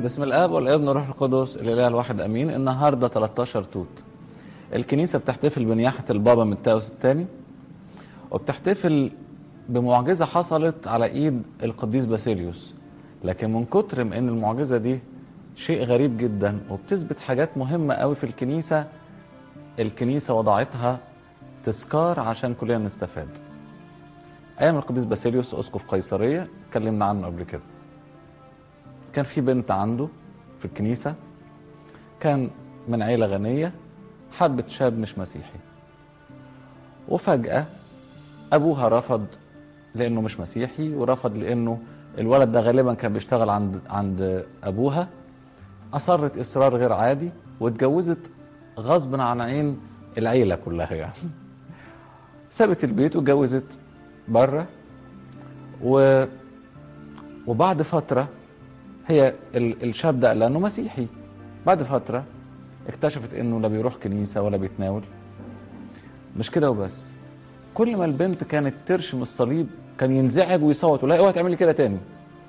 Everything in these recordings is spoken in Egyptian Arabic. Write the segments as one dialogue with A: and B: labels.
A: بسم الاب والابن والروح القدس الاله الواحد امين النهارده 13 توت الكنيسه بتحتفل بنياحه البابا متاوس الثاني وبتحتفل بمعجزه حصلت على ايد القديس باسيليوس لكن من كتر ما ان المعجزه دي شيء غريب جدا وبتثبت حاجات مهمه قوي في الكنيسه الكنيسه وضعتها تذكار عشان كلنا نستفاد ايام القديس باسيليوس اسقف قيصريه اتكلمنا عنه قبل كده كان في بنت عنده في الكنيسة كان من عيلة غنية حبت شاب مش مسيحي وفجأة أبوها رفض لأنه مش مسيحي ورفض لأنه الولد ده غالبا كان بيشتغل عند عند أبوها أصرت إصرار غير عادي واتجوزت غصب عن عين العيلة كلها يعني سابت البيت واتجوزت بره و وبعد فتره هي الشاب ده قال انه مسيحي بعد فتره اكتشفت انه لا بيروح كنيسه ولا بيتناول مش كده وبس كل ما البنت كانت ترشم الصليب كان ينزعج ويصوت ولا اوعي تعملي كده تاني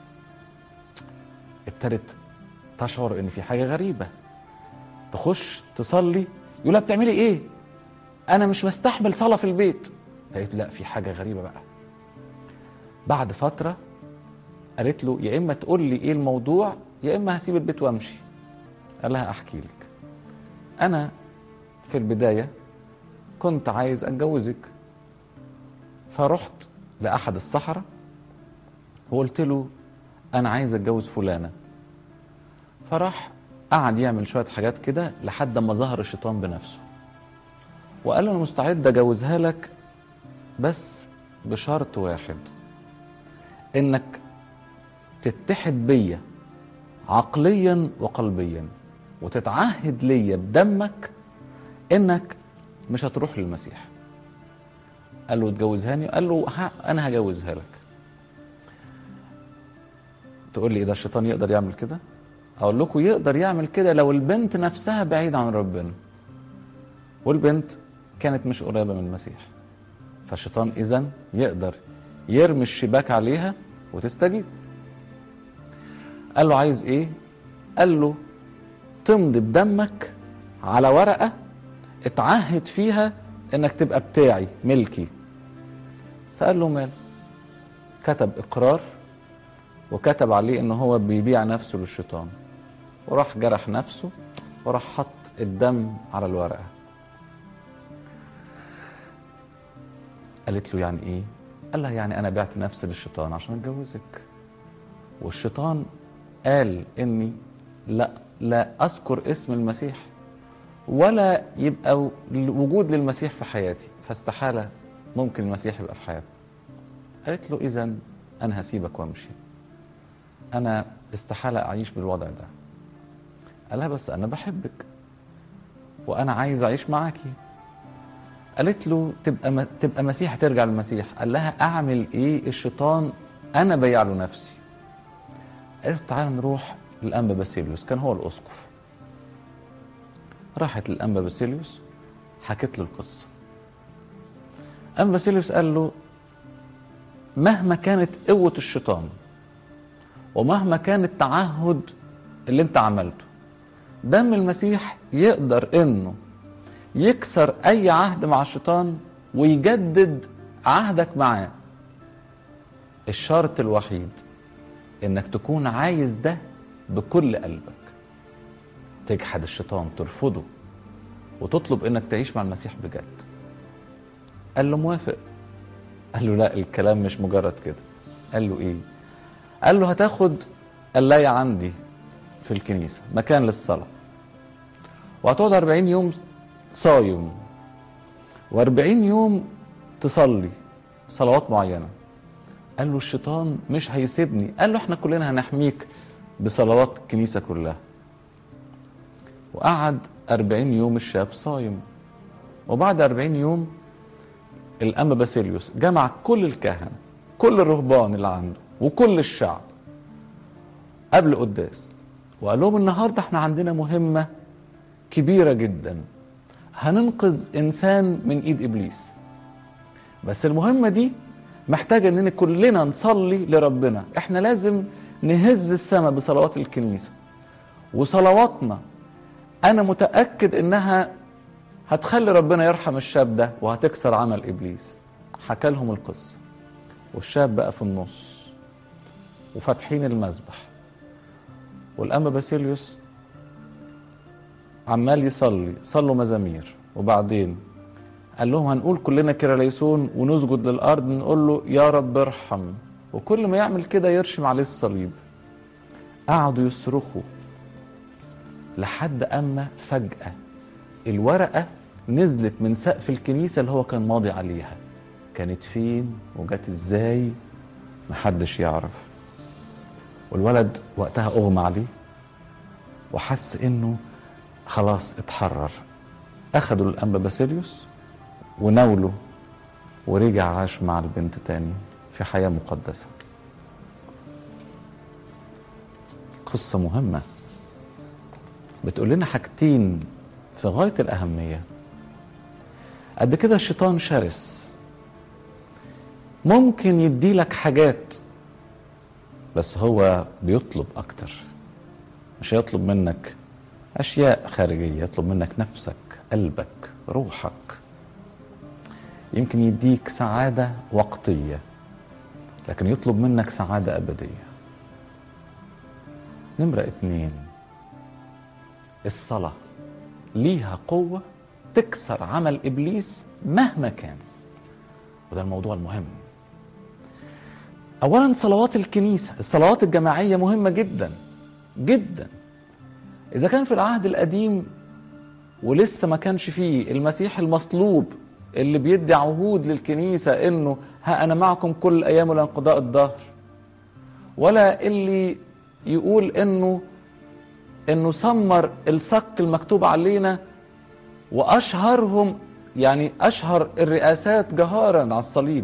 A: ابتدت تشعر ان في حاجه غريبه تخش تصلي يقول لها بتعملي ايه انا مش بستحمل صلاه في البيت قالت لا في حاجه غريبه بقى بعد فتره قالت له يا اما تقول لي ايه الموضوع يا اما هسيب البيت وامشي قال لها احكي لك انا في البدايه كنت عايز اتجوزك فرحت لاحد السحره وقلت له انا عايز اتجوز فلانه فراح قعد يعمل شويه حاجات كده لحد ما ظهر الشيطان بنفسه وقال له انا مستعد اجوزها لك بس بشرط واحد انك تتحد بيا عقليا وقلبيا وتتعهد ليا بدمك انك مش هتروح للمسيح قال له تجوزهاني قال له انا هجوزها لك تقول لي ايه ده الشيطان يقدر يعمل كده اقول لكم يقدر يعمل كده لو البنت نفسها بعيدة عن ربنا والبنت كانت مش قريبة من المسيح فالشيطان اذا يقدر يرمي الشباك عليها وتستجيب قال له عايز ايه قال له تمضي بدمك على ورقه اتعهد فيها انك تبقى بتاعي ملكي فقال له مال كتب اقرار وكتب عليه ان هو بيبيع نفسه للشيطان وراح جرح نفسه وراح حط الدم على الورقه قالت له يعني ايه قال لها يعني انا بعت نفسي للشيطان عشان اتجوزك والشيطان قال اني لا لا اذكر اسم المسيح ولا يبقى وجود للمسيح في حياتي فاستحاله ممكن المسيح يبقى في حياتي قالت له اذا انا هسيبك وامشي انا استحاله اعيش بالوضع ده قال لها بس انا بحبك وانا عايز اعيش معاكي قالت له تبقى م... تبقى مسيح ترجع للمسيح قال لها اعمل ايه الشيطان انا بيع له نفسي قالت تعالى نروح للأنبا باسيليوس كان هو الأسقف راحت للأنبا باسيليوس حكت له القصة أنبا باسيليوس قال له مهما كانت قوة الشيطان ومهما كان التعهد اللي انت عملته دم المسيح يقدر انه يكسر اي عهد مع الشيطان ويجدد عهدك معاه الشرط الوحيد انك تكون عايز ده بكل قلبك تجحد الشيطان ترفضه وتطلب انك تعيش مع المسيح بجد قال له موافق قال له لا الكلام مش مجرد كده قال له ايه قال له هتاخد قلاية عندي في الكنيسة مكان للصلاة وهتقعد 40 يوم صايم و40 يوم تصلي صلوات معينه قال له الشيطان مش هيسيبني قال له احنا كلنا هنحميك بصلوات الكنيسة كلها وقعد أربعين يوم الشاب صايم وبعد أربعين يوم الأنبا باسيليوس جمع كل الكهنة كل الرهبان اللي عنده وكل الشعب قبل قداس وقال لهم النهارده احنا عندنا مهمة كبيرة جدا هننقذ إنسان من إيد إبليس بس المهمة دي محتاجة اننا كلنا نصلي لربنا احنا لازم نهز السماء بصلوات الكنيسة وصلواتنا انا متاكد انها هتخلي ربنا يرحم الشاب ده وهتكسر عمل ابليس حكى لهم القصه والشاب بقى في النص وفاتحين المذبح والأنبا باسيليوس عمال يصلي صلوا مزامير وبعدين قال لهم هنقول كلنا كراليسون ونسجد للأرض نقول له يا رب ارحم وكل ما يعمل كده يرشم عليه الصليب قعدوا يصرخوا لحد أما فجأة الورقة نزلت من سقف الكنيسة اللي هو كان ماضي عليها كانت فين وجت ازاي محدش يعرف والولد وقتها اغمى عليه وحس انه خلاص اتحرر اخدوا الانبا باسيليوس وناوله ورجع عاش مع البنت تاني في حياة مقدسة قصة مهمة بتقول لنا حاجتين في غاية الأهمية قد كده الشيطان شرس ممكن يديلك حاجات بس هو بيطلب أكتر مش هيطلب منك أشياء خارجية يطلب منك نفسك قلبك روحك يمكن يديك سعادة وقتية لكن يطلب منك سعادة أبدية نمرة اتنين الصلاة ليها قوة تكسر عمل إبليس مهما كان وده الموضوع المهم أولا صلوات الكنيسة الصلوات الجماعية مهمة جدا جدا إذا كان في العهد القديم ولسه ما كانش فيه المسيح المصلوب اللي بيدي عهود للكنيسة إنه ها أنا معكم كل الأيام إلى انقضاء الدهر ولا اللي يقول إنه إنه سمر الصك المكتوب علينا وأشهرهم يعني أشهر الرئاسات جهارا على الصليب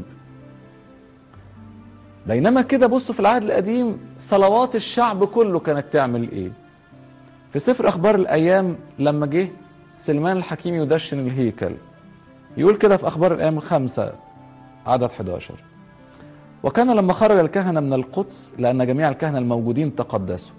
A: بينما كده بصوا في العهد القديم صلوات الشعب كله كانت تعمل ايه في سفر اخبار الايام لما جه سلمان الحكيم يدشن الهيكل يقول كده في اخبار الايام الخمسه عدد 11 وكان لما خرج الكهنه من القدس لان جميع الكهنه الموجودين تقدسوا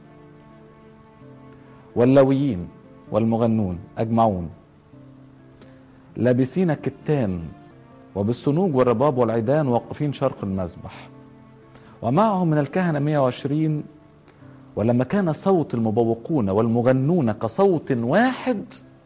A: واللويين والمغنون اجمعون لابسين كتان وبالصنوج والرباب والعيدان واقفين شرق المذبح ومعهم من الكهنة 120 ولما كان صوت المبوقون والمغنون كصوت واحد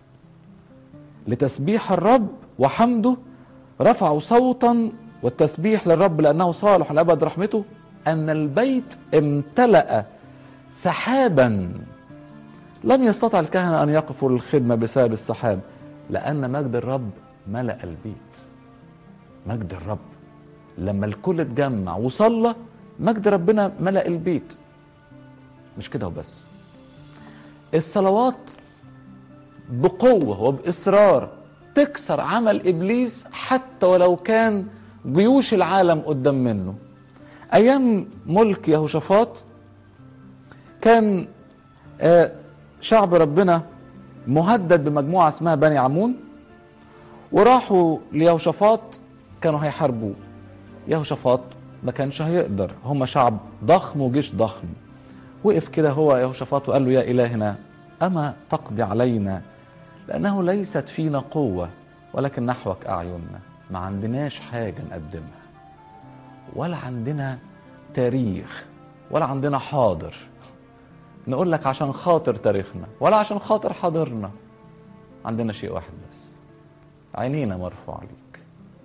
A: لتسبيح الرب وحمده رفعوا صوتا والتسبيح للرب لأنه صالح لأبد رحمته أن البيت امتلأ سحابا لم يستطع الكهنة أن يقفوا للخدمة بسبب السحاب لأن مجد الرب ملأ البيت مجد الرب لما الكل اتجمع وصلى مجد ربنا ملأ البيت مش كده وبس الصلوات بقوة وبإصرار تكسر عمل إبليس حتى ولو كان جيوش العالم قدام منه أيام ملك يهوشافاط كان شعب ربنا مهدد بمجموعة اسمها بني عمون وراحوا ليهوشافاط كانوا هيحاربوه يهوشافاط ما كانش هيقدر هم شعب ضخم وجيش ضخم وقف كده هو يهوشافاط وقال له يا إلهنا أما تقضي علينا لأنه ليست فينا قوة ولكن نحوك أعيننا ما عندناش حاجة نقدمها ولا عندنا تاريخ ولا عندنا حاضر نقول لك عشان خاطر تاريخنا ولا عشان خاطر حاضرنا عندنا شيء واحد بس عينينا مرفوع عليك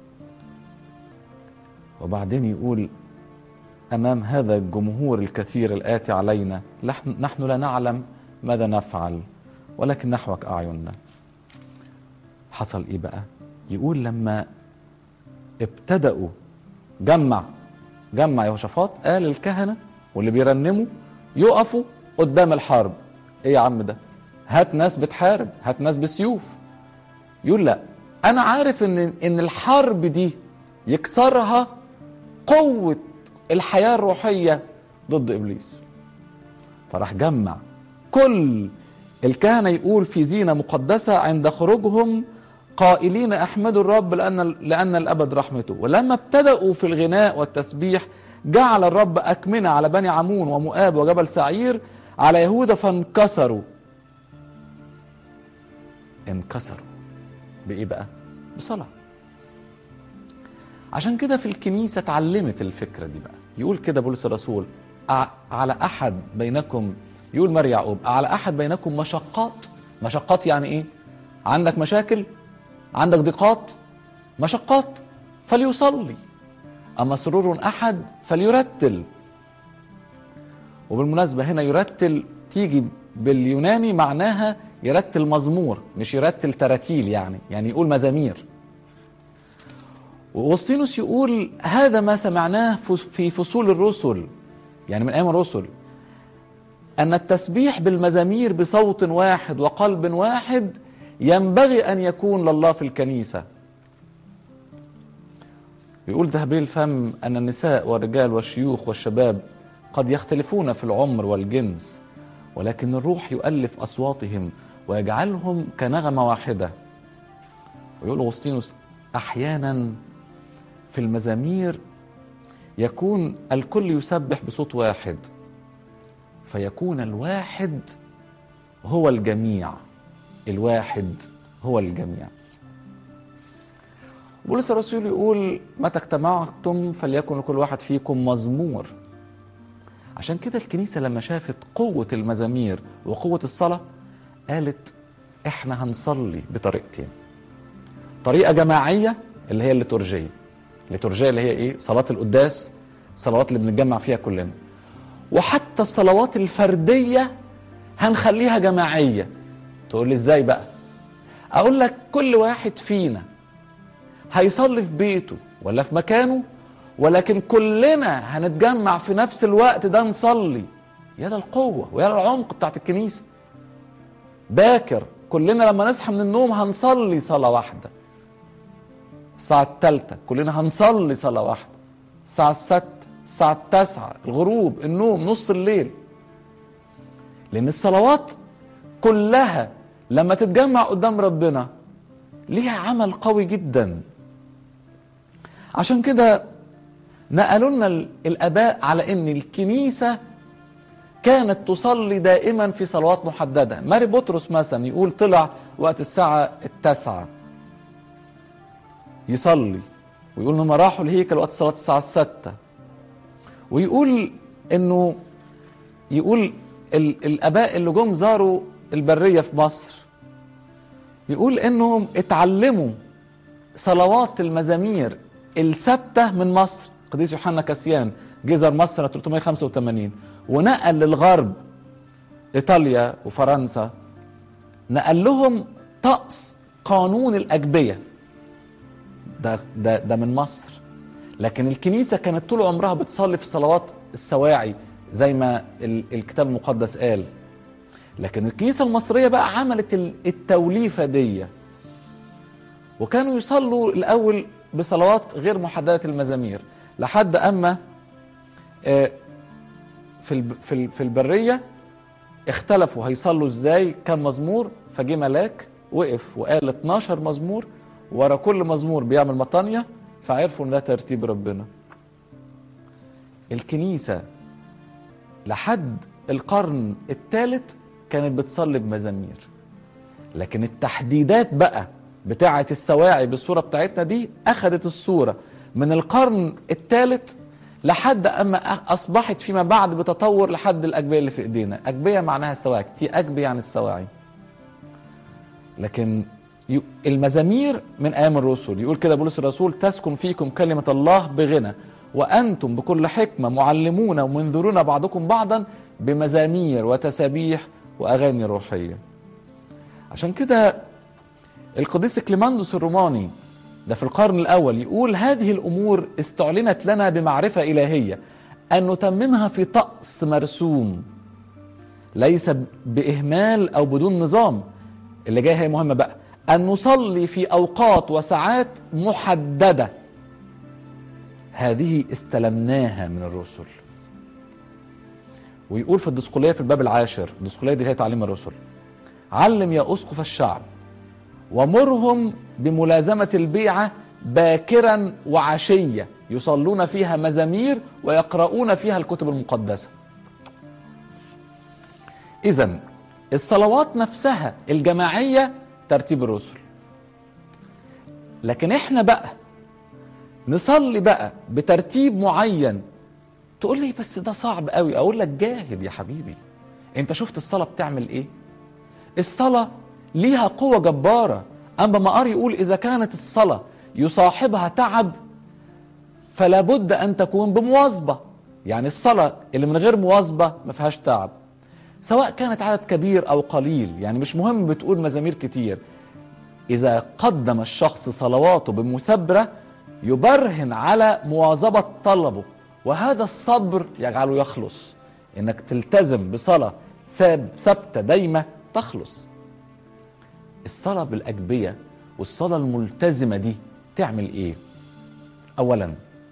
A: وبعدين يقول امام هذا الجمهور الكثير الاتي علينا نحن لا نعلم ماذا نفعل ولكن نحوك اعيننا حصل ايه بقى يقول لما ابتدأوا جمع جمع يهوشافاط قال الكهنه واللي بيرنموا يقفوا قدام الحرب ايه يا عم ده هات ناس بتحارب هات ناس بسيوف يقول لا انا عارف ان ان الحرب دي يكسرها قوه الحياه الروحيه ضد ابليس فراح جمع كل الكهنه يقول في زينه مقدسه عند خروجهم قائلين احمدوا الرب لان لان الابد رحمته ولما ابتدأوا في الغناء والتسبيح جعل الرب اكمنه على بني عمون ومؤاب وجبل سعير على يهوذا فانكسروا انكسروا بايه بقى بصلاه عشان كده في الكنيسه اتعلمت الفكره دي بقى يقول كده بولس الرسول "أع- على احد بينكم يقول مار يعقوب على احد بينكم مشقات مشقات يعني ايه عندك مشاكل عندك ضيقات مشقات فليصلي اما سرور احد فليرتل وبالمناسبه هنا يرتل تيجي باليوناني معناها يرتل مزمور مش يرتل تراتيل يعني يعني يقول مزامير واغسطينوس يقول هذا ما سمعناه فس- في فصول الرسل يعني من ايام الرسل ان التسبيح بالمزامير بصوت واحد وقلب واحد ينبغي ان يكون لله في الكنيسه يقول ذهبي الفم ان النساء والرجال والشيوخ والشباب قد يختلفون في العمر والجنس ولكن الروح يؤلف اصواتهم ويجعلهم كنغمه واحده ويقول اغسطينوس احيانا في المزامير يكون الكل يسبح بصوت واحد فيكون الواحد هو الجميع الواحد هو الجميع بولس الرسول يقول متى اجتمعتم فليكن لكل واحد فيكم مزمور عشان كده الكنيسة لما شافت قوة المزامير وقوة الصلاة قالت احنا هنصلي بطريقتين طريقة جماعية اللي هي الليتورجية الليتورجية اللي هي ايه صلاة القداس الصلوات اللي بنتجمع فيها كلنا وحتى الصلوات الفردية هنخليها جماعية تقول لي ازاي بقى اقول لك كل واحد فينا هيصلي في بيته ولا في مكانه ولكن كلنا هنتجمع في نفس الوقت ده نصلي يا ده القوة ويا ده العمق بتاعت الكنيسة باكر كلنا لما نصحى من النوم هنصلي صلاة واحدة الساعة الثالثة كلنا هنصلي صلاة واحدة الساعة الستة الساعة التاسعة الغروب النوم نص الليل لأن الصلوات كلها لما تتجمع قدام ربنا ليها عمل قوي جدا عشان كده نقلوا لنا ال- الآباء على إن الكنيسة كانت تصلي دائما في صلوات محددة ماري بطرس مثلا يقول طلع وقت الساعة التاسعة يصلي ويقول انهم راحوا الهيكل وقت صلاة الساعة الستة ويقول انه يقول ال الاباء اللي جم زاروا البرية في مصر يقول انهم اتعلموا صلوات المزامير الثابتة من مصر قديس يوحنا كاسيان جه زار مصر سنة 385 ونقل للغرب ايطاليا وفرنسا نقل لهم طقس قانون الاجبيه ده ده ده من مصر لكن الكنيسه كانت طول عمرها بتصلي في صلوات السواعي زي ما ال- الكتاب المقدس قال لكن الكنيسه المصريه بقى عملت ال- التوليفه دي وكانوا يصلوا الاول بصلوات غير محدده المزامير لحد اما آه، في الب- في ال- في البريه اختلفوا هيصلوا ازاي كم مزمور فجه ملاك وقف وقال 12 مزمور ورا كل مزمور بيعمل مطانية فعرفوا ان ده ترتيب ربنا الكنيسة لحد القرن الثالث كانت بتصلي بمزامير لكن التحديدات بقى بتاعة السواعي بالصورة بتاعتنا دي أخذت الصورة من القرن الثالث لحد أما أصبحت فيما بعد بتطور لحد الأجبية اللي في إيدينا أجبية معناها السواعي تي أجبي يعني السواعي لكن ي- المزامير من ايام الرسل يقول كده بولس الرسول تسكن فيكم كلمه الله بغنى وانتم بكل حكمه معلمون ومنذرون بعضكم بعضا بمزامير وتسابيح واغاني روحيه عشان كده القديس كليماندوس الروماني ده في القرن الاول يقول هذه الامور استعلنت لنا بمعرفه الهيه ان نتممها في طقس مرسوم ليس باهمال او بدون نظام اللي جايه هي مهمه بقى ان نصلي في اوقات وساعات محدده هذه استلمناها من الرسل ويقول في الدسقليه في الباب العاشر الدسقليه دي هي تعليم الرسل علم يا اسقف الشعب ومرهم بملازمه البيعه باكرا وعشيه يصلون فيها مزامير ويقرؤون فيها الكتب المقدسه اذا الصلوات نفسها الجماعيه ترتيب الرسل لكن احنا بقى نصلي بقى بترتيب معين تقول لي بس ده صعب قوي اقول لك جاهد يا حبيبي انت شفت الصلاه بتعمل ايه الصلاه ليها قوه جباره اما مقار يقول اذا كانت الصلاه يصاحبها تعب فلا بد ان تكون بمواظبه يعني الصلاه اللي من غير مواظبه ما فيهاش تعب سواء كانت عدد كبير او قليل يعني مش مهم بتقول مزامير كتير اذا قدم الشخص صلواته بمثابره يبرهن على مواظبه طلبه وهذا الصبر يجعله يخلص انك تلتزم بصلاه ثابته دايمه تخلص الصلاه بالاجبيه والصلاه الملتزمه دي تعمل ايه اولا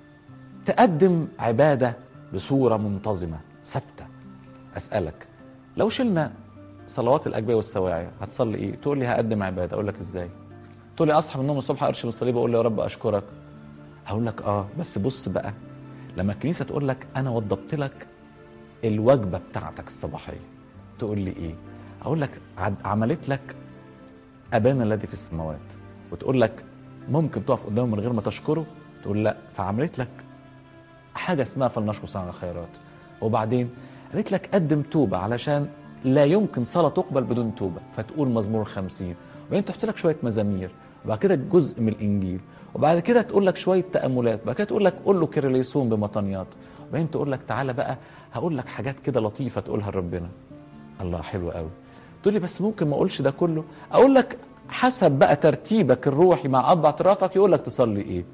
A: تقدم عباده بصوره منتظمه ثابته اسالك لو شلنا صلوات الاجبيه والسواعي هتصلي ايه تقول لي هقدم عباده اقول لك ازاي تقول لي اصحى من النوم الصبح ارشم الصليب اقول له يا رب اشكرك هقول لك اه بس بص بقى لما الكنيسه تقول لك انا وضبت لك الوجبه بتاعتك الصباحيه تقول لي ايه اقول لك عملت لك ابانا الذي في السماوات وتقول لك ممكن تقف قدامه من غير ما تشكره تقول لا فعملت لك حاجه اسمها فلنشكر صانع الخيرات وبعدين قالت لك قدم توبه علشان لا يمكن صلاه تقبل بدون توبه فتقول مزمور خمسين وبعدين تحط لك شويه مزامير وبعد كده جزء من الانجيل وبعد كده تقول لك شويه تاملات بعد كده تقول لك قول له كيرليسون بمطنيات وبعدين تقول لك تعالى بقى هقول لك حاجات كده لطيفه تقولها لربنا الله حلو قوي تقول لي بس ممكن ما اقولش ده كله اقول لك حسب بقى ترتيبك الروحي مع اب اعترافك يقول لك تصلي ايه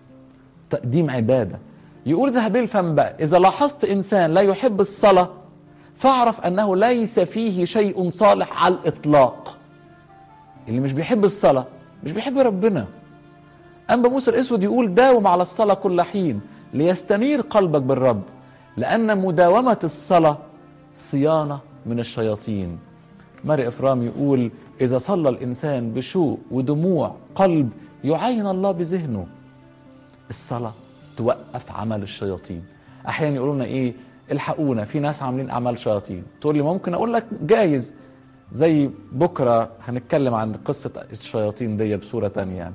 A: تقديم عباده يقول ذهب الفم بقى اذا لاحظت انسان لا يحب الصلاه فاعرف انه ليس فيه شيء صالح على الاطلاق اللي مش بيحب الصلاه مش بيحب ربنا أنبا موسى الأسود يقول داوم على الصلاة كل حين ليستنير قلبك بالرب لأن مداومة الصلاة صيانة من الشياطين ماري إفرام يقول إذا صلى الإنسان بشوق ودموع قلب يعين الله بذهنه الصلاة توقف عمل الشياطين أحيانا يقولوا لنا إيه الحقونا في ناس عاملين أعمال شياطين تقول لي ممكن أقول لك جايز زي بكرة هنتكلم عن قصة الشياطين دي بصورة تانية يعني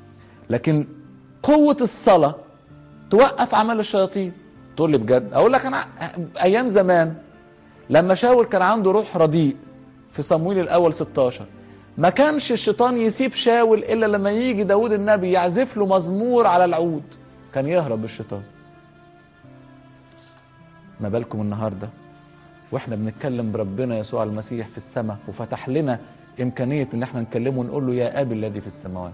A: لكن قوة الصلاة توقف عمل الشياطين تقول لي بجد اقول لك انا ايام زمان لما شاول كان عنده روح رديء في صمويل الاول 16 ما كانش الشيطان يسيب شاول الا لما يجي داود النبي يعزف له مزمور على العود كان يهرب الشيطان ما بالكم النهارده واحنا بنتكلم بربنا يسوع المسيح في السماء وفتح لنا امكانيه ان احنا نكلمه ونقول له يا ابي الذي في السماوات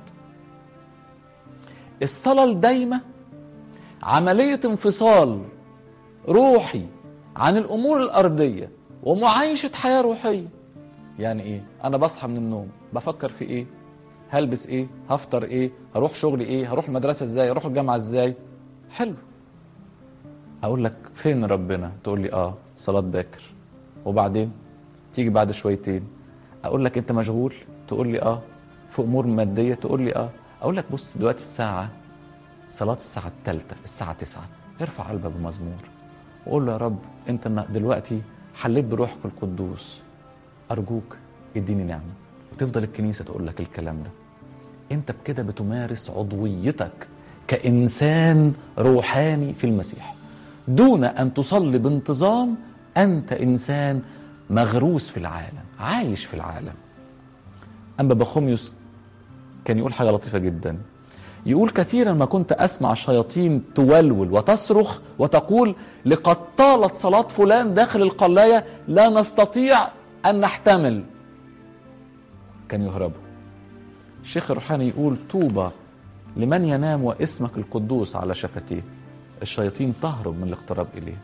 A: الصلاة الدايمة عملية انفصال روحي عن الأمور الأرضية ومعايشة حياة روحية يعني إيه؟ أنا بصحى من النوم بفكر في إيه؟ هلبس إيه؟ هفطر إيه؟ هروح شغلي إيه؟ هروح المدرسة إزاي؟ هروح الجامعة إزاي؟ حلو أقول لك فين ربنا؟ تقول لي آه صلاة باكر وبعدين تيجي بعد شويتين أقول لك أنت مشغول؟ تقول لي آه في أمور مادية؟ تقول لي آه اقول لك بص دلوقتي الساعه صلاه الساعه الثالثه الساعه 9 ارفع قلبك بمزمور وقول له يا رب انت دلوقتي حليت بروحك القدوس ارجوك اديني نعمه وتفضل الكنيسه تقول لك الكلام ده انت بكده بتمارس عضويتك كانسان روحاني في المسيح دون ان تصلي بانتظام انت انسان مغروس في العالم عايش في العالم اما بخوميوس كان يقول حاجة لطيفة جدا يقول كثيرا ما كنت أسمع الشياطين تولول وتصرخ وتقول لقد طالت صلاة فلان داخل القلاية لا نستطيع أن نحتمل كان يهربوا الشيخ الروحاني يقول طوبى لمن ينام واسمك القدوس على شفتيه الشياطين تهرب من الاقتراب إليه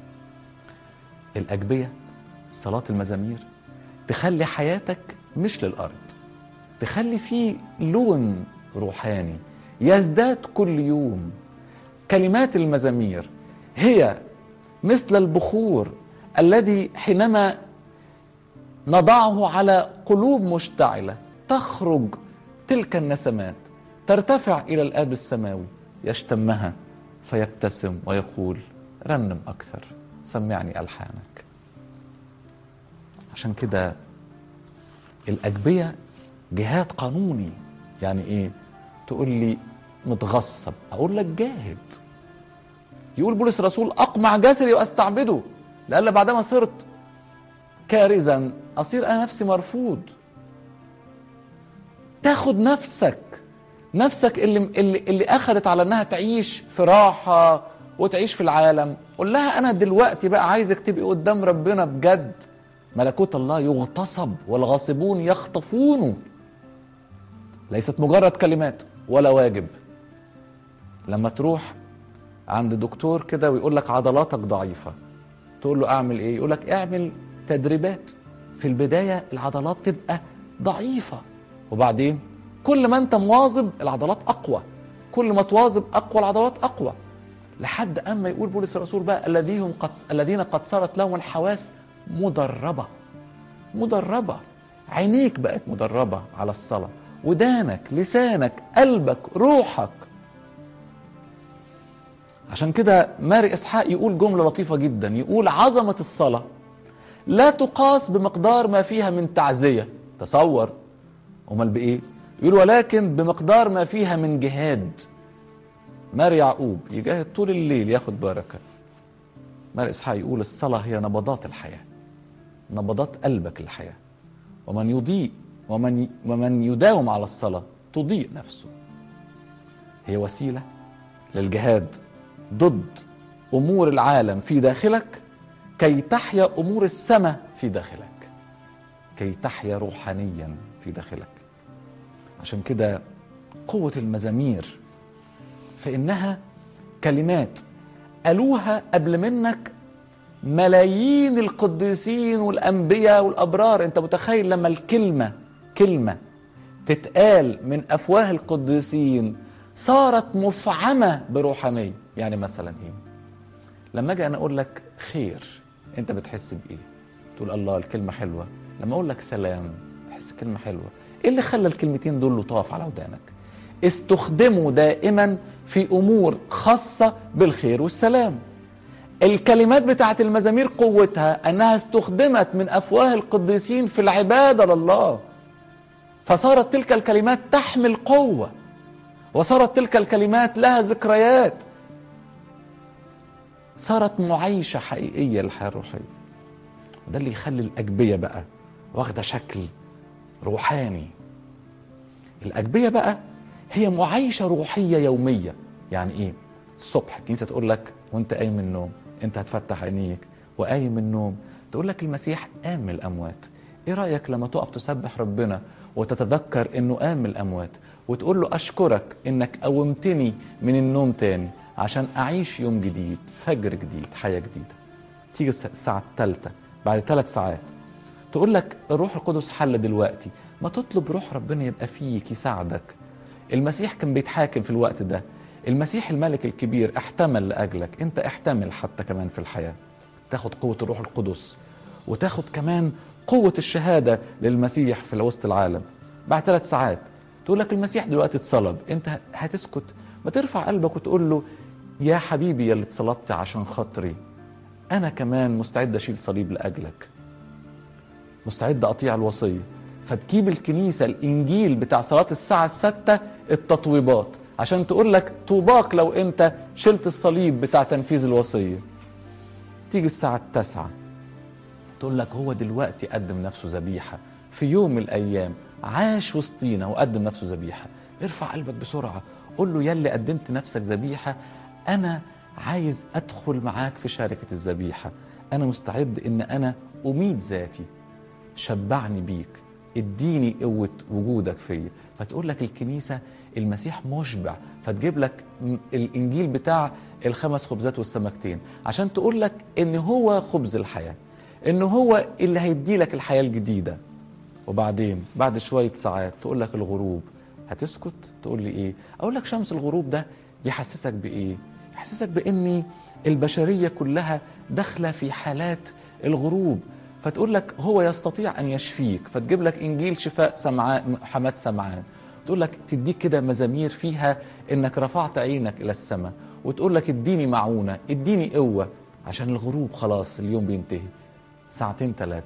A: الأجبية صلاة المزامير تخلي حياتك مش للأرض تخلي فيه لون روحاني يزداد كل يوم كلمات المزامير هي مثل البخور الذي حينما نضعه على قلوب مشتعله تخرج تلك النسمات ترتفع الى الاب السماوي يشتمها فيبتسم ويقول رنم اكثر سمعني الحانك عشان كده الأجبية جهاد قانوني يعني إيه تقول لي متغصب أقول لك جاهد يقول بولس الرسول أقمع جسدي وأستعبده لألا بعدما صرت كارزا أصير أنا نفسي مرفوض تاخد نفسك نفسك اللي اللي اللي اخذت على انها تعيش في راحه وتعيش في العالم قول لها انا دلوقتي بقى عايزك تبقي قدام ربنا بجد ملكوت الله يغتصب والغاصبون يخطفونه ليست مجرد كلمات ولا واجب لما تروح عند دكتور كده ويقول لك عضلاتك ضعيفه تقول له اعمل ايه يقول لك اعمل تدريبات في البدايه العضلات تبقى ضعيفه وبعدين كل ما انت مواظب العضلات اقوى كل ما تواظب اقوى العضلات اقوى لحد اما يقول بولس الرسول بقى الذين قد الذين قد صارت لهم الحواس مدربه مدربه عينيك بقت مدربه على الصلاه ودانك لسانك قلبك روحك عشان كده ماري اسحاق يقول جمله لطيفه جدا يقول عظمه الصلاه لا تقاس بمقدار ما فيها من تعزيه تصور امال بايه يقول ولكن بمقدار ما فيها من جهاد ماري يعقوب يجاهد طول الليل ياخد بركه ماري اسحاق يقول الصلاه هي نبضات الحياه نبضات قلبك الحياه ومن يضيء ومن ومن يداوم على الصلاه تضيء نفسه هي وسيله للجهاد ضد امور العالم في داخلك كي تحيا امور السماء في داخلك كي تحيا روحانيا في داخلك عشان كده قوة المزامير فإنها كلمات قالوها قبل منك ملايين القديسين والأنبياء والأبرار أنت متخيل لما الكلمة كلمة تتقال من أفواه القديسين صارت مفعمة بروحانية يعني مثلا إيه لما أجي أنا أقول لك خير أنت بتحس بإيه تقول الله الكلمة حلوة لما أقول لك سلام تحس كلمة حلوة ايه اللي خلى الكلمتين دول لطاف على ودانك استخدموا دائما في امور خاصه بالخير والسلام الكلمات بتاعت المزامير قوتها انها استخدمت من افواه القديسين في العباده لله فصارت تلك الكلمات تحمل قوه وصارت تلك الكلمات لها ذكريات صارت معايشه حقيقيه للحياه الروحيه ده اللي يخلي الاجبيه بقى واخده شكل روحاني الأجبية بقى هي معايشة روحية يومية يعني إيه الصبح الكنيسة تقول لك وانت قايم من النوم انت هتفتح عينيك وقايم من النوم تقول لك المسيح قام من الأموات ايه رأيك لما تقف تسبح ربنا وتتذكر انه قام من الأموات وتقول له أشكرك انك قومتني من النوم تاني عشان أعيش يوم جديد فجر جديد حياة جديدة تيجي الساعة الثالثة بعد ثلاث ساعات تقول لك الروح القدس حل دلوقتي ما تطلب روح ربنا يبقى فيك يساعدك المسيح كان بيتحاكم في الوقت ده المسيح الملك الكبير احتمل لأجلك انت احتمل حتى كمان في الحياة تاخد قوة الروح القدس وتاخد كمان قوة الشهادة للمسيح في وسط العالم بعد ثلاث ساعات تقول لك المسيح دلوقتي اتصلب انت هتسكت ما ترفع قلبك وتقول له يا حبيبي يا اللي اتصلبت عشان خاطري انا كمان مستعد اشيل صليب لاجلك مستعد اطيع الوصيه فتجيب الكنيسه الانجيل بتاع صلاه الساعه الستة التطويبات عشان تقول لك طوباك لو انت شلت الصليب بتاع تنفيذ الوصيه تيجي الساعه التاسعة تقول لك هو دلوقتي قدم نفسه ذبيحه في يوم من الايام عاش وسطينا وقدم نفسه ذبيحه ارفع قلبك بسرعه قول له يلي قدمت نفسك ذبيحه انا عايز ادخل معاك في شركه الذبيحه انا مستعد ان انا اميت ذاتي شبعني بيك اديني قوة وجودك فيا فتقول لك الكنيسة المسيح مشبع فتجيب لك الإنجيل بتاع الخمس خبزات والسمكتين عشان تقول لك إن هو خبز الحياة إن هو اللي هيدي لك الحياة الجديدة وبعدين بعد شوية ساعات تقول لك الغروب هتسكت تقول لي إيه أقول لك شمس الغروب ده بيحسسك بإيه يحسسك بإن البشرية كلها داخلة في حالات الغروب فتقول لك هو يستطيع ان يشفيك فتجيب لك انجيل شفاء سمعان حماد سمعان تقول لك تديك كده مزامير فيها انك رفعت عينك الى السماء وتقول لك اديني معونه اديني قوه عشان الغروب خلاص اليوم بينتهي ساعتين ثلاثه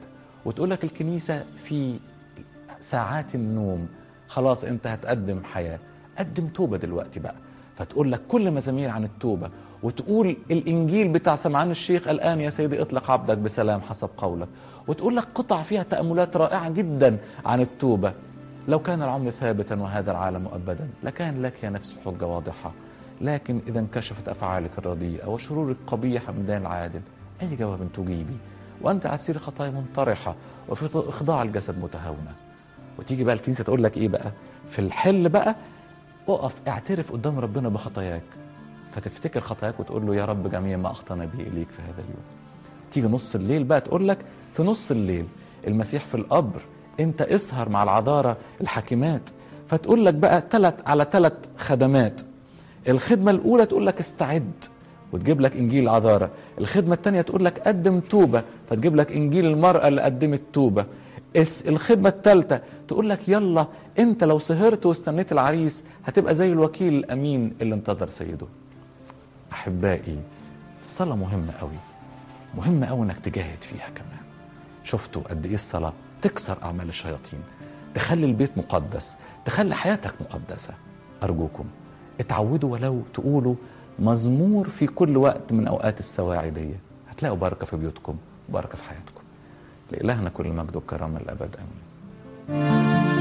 A: وتقول لك الكنيسة في ساعات النوم خلاص انت هتقدم حياة قدم توبة دلوقتي بقى فتقول لك كل مزامير عن التوبة وتقول الإنجيل بتاع سمعان الشيخ الآن يا سيدي اطلق عبدك بسلام حسب قولك وتقول لك قطع فيها تأملات رائعة جدا عن التوبة لو كان العمر ثابتا وهذا العالم مؤبدا لكان لك يا نفس حجة واضحة لكن إذا انكشفت أفعالك الرديئة وشرورك قبيحة من دين العادل أي جواب تجيبي وأنت على سير خطايا منطرحة وفي إخضاع الجسد متهاونة وتيجي بقى الكنيسة تقول لك إيه بقى في الحل بقى اقف اعترف قدام ربنا بخطاياك فتفتكر خطاياك وتقول له يا رب جميع ما أخطأنا به إليك في هذا اليوم تيجي نص الليل بقى تقول لك في نص الليل المسيح في القبر انت اسهر مع العذارى الحاكمات فتقول لك بقى ثلاث على ثلاث خدمات الخدمة الأولى تقول لك استعد وتجيب لك إنجيل العذارى الخدمة الثانية تقول لك قدم توبة فتجيب لك إنجيل المرأة اللي قدمت توبة الخدمة الثالثة تقول لك يلا انت لو سهرت واستنيت العريس هتبقى زي الوكيل الأمين اللي انتظر سيده أحبائي الصلاة مهمة قوي مهمة قوي انك تجاهد فيها كمان شفتوا قد ايه الصلاة تكسر أعمال الشياطين تخلي البيت مقدس تخلي حياتك مقدسة أرجوكم اتعودوا ولو تقولوا مزمور في كل وقت من أوقات السواعي دي هتلاقوا بركة في بيوتكم وبركة في حياتكم لإلهنا كل المجد والكرامة الأبد آمين